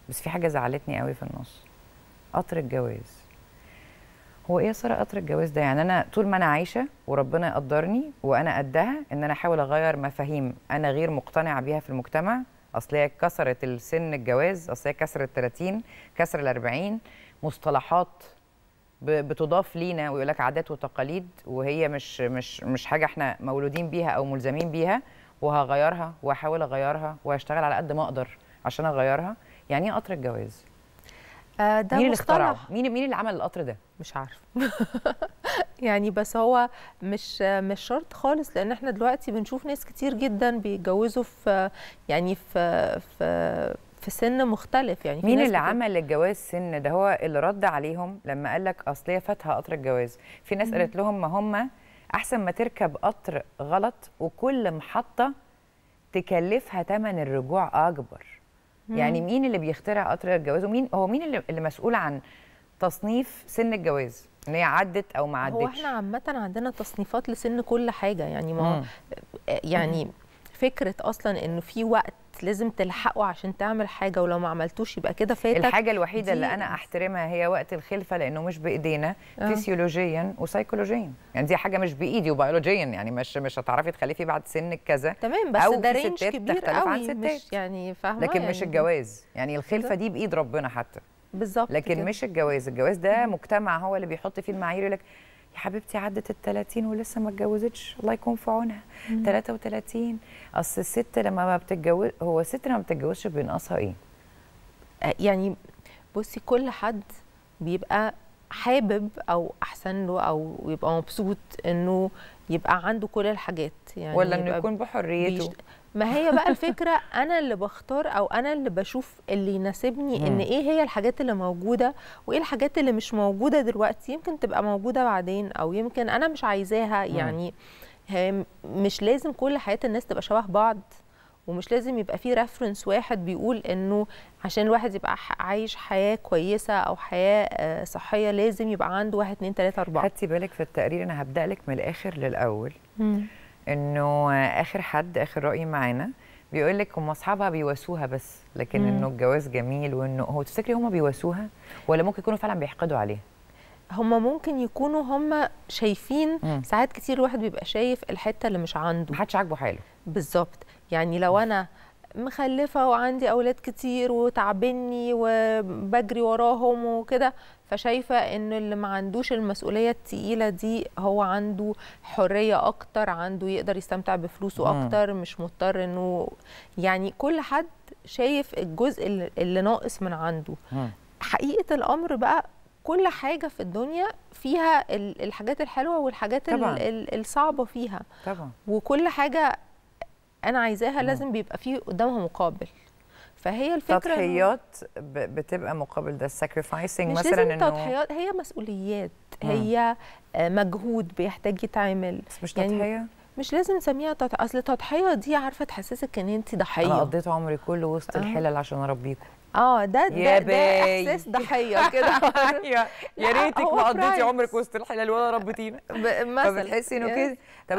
بس في حاجه زعلتني قوي في النص قطر الجواز هو ايه يا ساره قطر الجواز ده يعني انا طول ما انا عايشه وربنا يقدرني وانا قدها ان انا احاول اغير مفاهيم انا غير مقتنعه بيها في المجتمع اصل هي كسرت السن الجواز اصل هي كسرت 30 كسر ال 40 مصطلحات ب- بتضاف لينا ويقول لك عادات وتقاليد وهي مش مش مش حاجه احنا مولودين بيها او ملزمين بيها وهغيرها وهحاول اغيرها وهشتغل على قد ما اقدر عشان اغيرها يعني ايه قطر الجواز آه ده مين اللي اخترعه مصطلح مين مين اللي عمل القطر ده مش عارف يعني بس هو مش مش شرط خالص لان احنا دلوقتي بنشوف ناس كتير جدا بيتجوزوا في يعني في في في سن مختلف يعني في مين ناس اللي بت- عمل الجواز سن ده هو اللي رد عليهم لما قال لك اصل هي فاتها قطر الجواز في ناس قالت لهم ما هم احسن ما تركب قطر غلط وكل محطه تكلفها ثمن الرجوع اكبر يعني مين اللي بيخترع قطر الجواز ومين هو مين اللي, اللي مسؤول عن تصنيف سن الجواز ان هي عدت او ما هو عدتش احنا عامة عندنا تصنيفات لسن كل حاجة يعني ما هو مم. يعني فكرة أصلا إنه في وقت لازم تلحقه عشان تعمل حاجة ولو ما عملتوش يبقى كده فاتك الحاجه الوحيده اللي دي- انا احترمها هي وقت الخلفه لانه مش بايدينا آه. فسيولوجيا وسيكولوجيا يعني دي حاجه مش بايدي وبيولوجيا يعني مش مش هتعرفي تخلفي بعد سنك كذا تمام بس أو ده في رينج ستات كبير تختلف عن قوي ستات. مش يعني فاهمة لكن يعني مش الجواز يعني الخلفه بالظبط. دي بايد ربنا حتى بالظبط لكن كده. مش الجواز الجواز ده مجتمع هو اللي بيحط فيه المعايير يقول لك يا حبيبتي عدت ال 30 ولسه ما اتجوزتش الله يكون في عونها 33 اصل الست لما ما بتتجوز هو الست لما ما بتتجوزش بينقصها ايه؟ يعني بصي كل حد بيبقى حابب او احسن له او يبقى مبسوط انه يبقى عنده كل الحاجات يعني ولا انه يبقى يكون بحريته بيشت... ما هي بقى الفكره انا اللي بختار او انا اللي بشوف اللي يناسبني ان مم. ايه هي الحاجات اللي موجوده وايه الحاجات اللي مش موجوده دلوقتي يمكن تبقى موجوده بعدين او يمكن انا مش عايزاها يعني هي م- مش لازم كل حياه الناس تبقى شبه بعض ومش لازم يبقى في ريفرنس واحد بيقول انه عشان الواحد يبقى ح- عايش حياه كويسه او حياه آه، صحيه لازم يبقى عنده واحد اتنين تلاته اربعه خدتي بالك في التقرير انا هبدا لك من الاخر للاول مم. انه اخر حد اخر راي معانا بيقول لك هم اصحابها بيواسوها بس لكن مم. انه الجواز جميل وانه هو تفتكري هم بيواسوها ولا ممكن يكونوا فعلا بيحقدوا عليها هما ممكن يكونوا هما شايفين مم. ساعات كتير الواحد بيبقى شايف الحته اللي مش عنده محدش عاجبه حاله بالظبط يعني لو انا مخلفه وعندي اولاد كتير وتعبني وبجري وراهم وكده فشايفه ان اللي ما عندوش المسؤوليه التقيله دي هو عنده حريه اكتر عنده يقدر يستمتع بفلوسه مم. اكتر مش مضطر انه يعني كل حد شايف الجزء اللي- اللي ناقص من عنده مم. حقيقه الامر بقى كل حاجه في الدنيا فيها ال- الحاجات الحلوه والحاجات ال- طبعاً. ال- الصعبه فيها طبعا وكل حاجه انا عايزاها لازم بيبقى فيه قدامها مقابل فهي الفكره إنه تضحيات ب- بتبقى مقابل ده الساكرفايسنج مش مثلا لازم انه تضحيات هي مسؤوليات مم. هي آه، مجهود بيحتاج يتعمل بس مش يعني تضحيه مش لازم نسميها تضحيه اصل التضحيه دي عارفه تحسسك ان انت انا ضحيه قضيت عمري كله وسط آه. الحلل عشان اربيكم اه ده يا ده, ده باي. احساس ضحيه كده يا لا، ريتك هو ما قضيتي برايس. عمرك وسط الحلل ولا ربيتينا ب- مثلا فبتحسي انه يس. كده طب